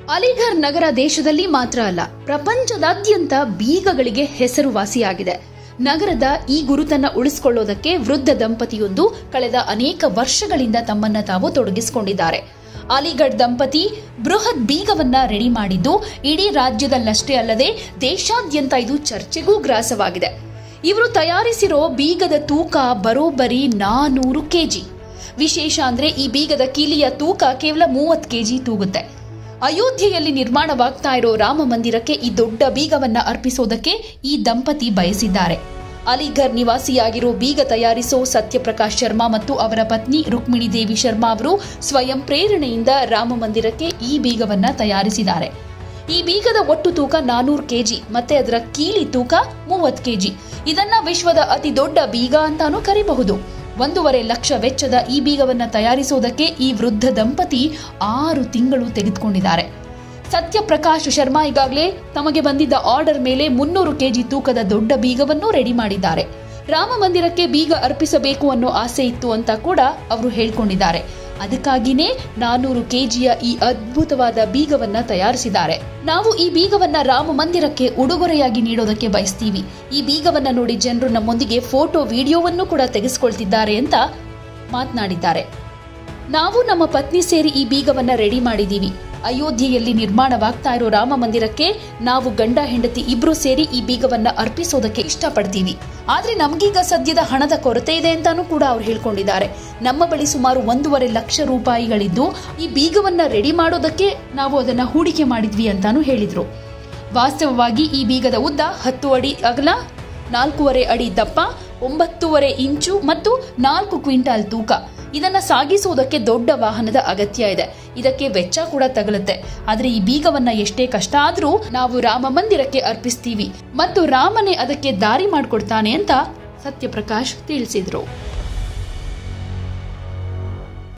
ಅಲಿಘರ್ ನಗರ ದೇಶದಲ್ಲಿ ಮಾತ್ರ ಅಲ್ಲ ಪ್ರಪಂಚದಾದ್ಯಂತ ಬೀಗಗಳಿಗೆ ಹೆಸರುವಾಸಿಯಾಗಿದೆ ನಗರದ ಈ ಗುರುತನ್ನ ಉಳಿಸಿಕೊಳ್ಳೋದಕ್ಕೆ ವೃದ್ಧ ದಂಪತಿಯೊಂದು ಕಳೆದ ಅನೇಕ ವರ್ಷಗಳಿಂದ ತಮ್ಮನ್ನ ತಾವು ತೊಡಗಿಸಿಕೊಂಡಿದ್ದಾರೆ ಅಲಿಗಢ್ ದಂಪತಿ ಬೃಹತ್ ಬೀಗವನ್ನ ರೆಡಿ ಮಾಡಿದ್ದು ಇಡೀ ರಾಜ್ಯದಲ್ಲಷ್ಟೇ ಅಲ್ಲದೆ ದೇಶಾದ್ಯಂತ ಇದು ಚರ್ಚೆಗೂ ಗ್ರಾಸವಾಗಿದೆ ಇವರು ತಯಾರಿಸಿರೋ ಬೀಗದ ತೂಕ ಬರೋಬ್ಬರಿ ನಾನೂರು ಕೆಜಿ ವಿಶೇಷ ಅಂದ್ರೆ ಈ ಬೀಗದ ಕೀಲಿಯ ತೂಕ ಕೇವಲ ಮೂವತ್ತು ಕೆಜಿ ತೂಗುತ್ತೆ ಅಯೋಧ್ಯೆಯಲ್ಲಿ ನಿರ್ಮಾಣವಾಗ್ತಾ ಇರೋ ರಾಮ ಮಂದಿರಕ್ಕೆ ಈ ದೊಡ್ಡ ಬೀಗವನ್ನ ಅರ್ಪಿಸೋದಕ್ಕೆ ಈ ದಂಪತಿ ಬಯಸಿದ್ದಾರೆ ಅಲಿಘರ್ ನಿವಾಸಿಯಾಗಿರೋ ಬೀಗ ತಯಾರಿಸೋ ಸತ್ಯಪ್ರಕಾಶ್ ಶರ್ಮಾ ಮತ್ತು ಅವರ ಪತ್ನಿ ರುಕ್ಮಿಣಿ ದೇವಿ ಶರ್ಮಾ ಅವರು ಸ್ವಯಂ ಪ್ರೇರಣೆಯಿಂದ ರಾಮ ಮಂದಿರಕ್ಕೆ ಈ ಬೀಗವನ್ನ ತಯಾರಿಸಿದ್ದಾರೆ ಈ ಬೀಗದ ಒಟ್ಟು ತೂಕ ನಾನೂರು ಕೆಜಿ ಮತ್ತೆ ಅದರ ಕೀಲಿ ತೂಕ ಮೂವತ್ತು ಕೆಜಿ ಇದನ್ನ ವಿಶ್ವದ ಅತಿ ದೊಡ್ಡ ಬೀಗ ಅಂತಾನೂ ಕರಿಬಹುದು ಒಂದೂವರೆ ಲಕ್ಷ ವೆಚ್ಚದ ಈ ಬೀಗವನ್ನ ತಯಾರಿಸೋದಕ್ಕೆ ಈ ವೃದ್ಧ ದಂಪತಿ ಆರು ತಿಂಗಳು ತೆಗೆದುಕೊಂಡಿದ್ದಾರೆ ಸತ್ಯಪ್ರಕಾಶ್ ಶರ್ಮಾ ಈಗಾಗಲೇ ತಮಗೆ ಬಂದಿದ್ದ ಆರ್ಡರ್ ಮೇಲೆ ಮುನ್ನೂರು ಕೆಜಿ ತೂಕದ ದೊಡ್ಡ ಬೀಗವನ್ನು ರೆಡಿ ಮಾಡಿದ್ದಾರೆ ರಾಮ ಮಂದಿರಕ್ಕೆ ಬೀಗ ಅರ್ಪಿಸಬೇಕು ಅನ್ನೋ ಆಸೆ ಇತ್ತು ಅಂತ ಕೂಡ ಅವರು ಹೇಳ್ಕೊಂಡಿದ್ದಾರೆ ಅದಕ್ಕಾಗಿನೇ ನಾನೂರು ಕೆಜಿಯ ಈ ಅದ್ಭುತವಾದ ಬೀಗವನ್ನ ತಯಾರಿಸಿದ್ದಾರೆ ನಾವು ಈ ಬೀಗವನ್ನ ರಾಮ ಮಂದಿರಕ್ಕೆ ಉಡುಗೊರೆಯಾಗಿ ನೀಡೋದಕ್ಕೆ ಬಯಸ್ತೀವಿ ಈ ಬೀಗವನ್ನ ನೋಡಿ ಜನರು ನಮ್ಮೊಂದಿಗೆ ಫೋಟೋ ವಿಡಿಯೋವನ್ನು ಕೂಡ ತೆಗೆಸ್ಕೊಳ್ತಿದ್ದಾರೆ ಅಂತ ಮಾತನಾಡಿದ್ದಾರೆ ನಾವು ನಮ್ಮ ಪತ್ನಿ ಸೇರಿ ಈ ಬೀಗವನ್ನ ರೆಡಿ ಮಾಡಿದೀವಿ ಅಯೋಧ್ಯೆಯಲ್ಲಿ ನಿರ್ಮಾಣವಾಗ್ತಾ ಇರೋ ರಾಮ ಮಂದಿರಕ್ಕೆ ನಾವು ಗಂಡ ಹೆಂಡತಿ ಇಬ್ರು ಸೇರಿ ಈ ಬೀಗವನ್ನ ಅರ್ಪಿಸೋದಕ್ಕೆ ಇಷ್ಟಪಡ್ತೀವಿ ಆದ್ರೆ ನಮ್ಗೀಗ ಸದ್ಯದ ಹಣದ ಕೊರತೆ ಇದೆ ಅಂತಾನೂ ಕೂಡ ಅವ್ರು ಹೇಳ್ಕೊಂಡಿದ್ದಾರೆ ನಮ್ಮ ಬಳಿ ಸುಮಾರು ಒಂದೂವರೆ ಲಕ್ಷ ರೂಪಾಯಿಗಳಿದ್ದು ಈ ಬೀಗವನ್ನ ರೆಡಿ ಮಾಡೋದಕ್ಕೆ ನಾವು ಅದನ್ನ ಹೂಡಿಕೆ ಮಾಡಿದ್ವಿ ಅಂತಾನೂ ಹೇಳಿದ್ರು ವಾಸ್ತವವಾಗಿ ಈ ಬೀಗದ ಉದ್ದ ಹತ್ತು ಅಡಿ ಅಗಲ ನಾಲ್ಕೂವರೆ ಅಡಿ ದಪ್ಪ ಒಂಬತ್ತೂವರೆ ಇಂಚು ಮತ್ತು ನಾಲ್ಕು ಕ್ವಿಂಟಾಲ್ ತೂಕ ಇದನ್ನ ಸಾಗಿಸುವುದಕ್ಕೆ ದೊಡ್ಡ ವಾಹನದ ಅಗತ್ಯ ಇದೆ ಇದಕ್ಕೆ ವೆಚ್ಚ ಕೂಡ ತಗಲುತ್ತೆ ಆದ್ರೆ ಈ ಬೀಗವನ್ನ ಎಷ್ಟೇ ಕಷ್ಟ ಆದ್ರೂ ನಾವು ರಾಮ ಮಂದಿರಕ್ಕೆ ಅರ್ಪಿಸ್ತೀವಿ ಮತ್ತು ರಾಮನೇ ಅದಕ್ಕೆ ದಾರಿ ಮಾಡಿಕೊಡ್ತಾನೆ ಅಂತ ಸತ್ಯಪ್ರಕಾಶ್ ತಿಳಿಸಿದ್ರು